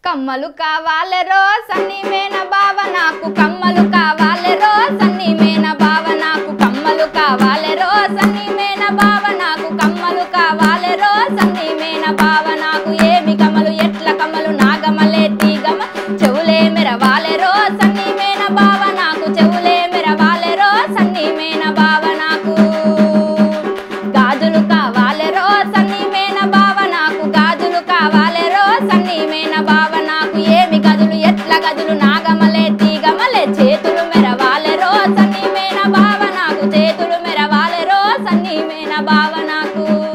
కమ్మలు కావాలెరో సన్ని మేన బావ నాకు కమ్మలు కావాలెరో సన్ని మేన బావ నాకు కమ్మలు కావాలెరో సన్ని మేన బావ నాకు కమ్మలు కావాలెరో సన్ని మేన బావ నాకు ఏమి కమ్మలు ఎట్ల కమ్మలు నాగమలే తీగమ చెవులే మెరవాలెరో సన్ని మేన బావ నాకు చెవులే మెరవాలెరో సన్ని మేన బావ నాకు గాజులు కావాలెరో సన్ని మేన బావ నాకు గాజులు కావాలెరో సన్ని మేన బావ నాకు ఏమి గదులు ఎట్ల గదులు నాగమలే తీగమలే చేతులు మెరవాలెరో సన్ని మేన బావ నాకు చేతులు మెరవాలెరో సన్ని మేన బావ నాకు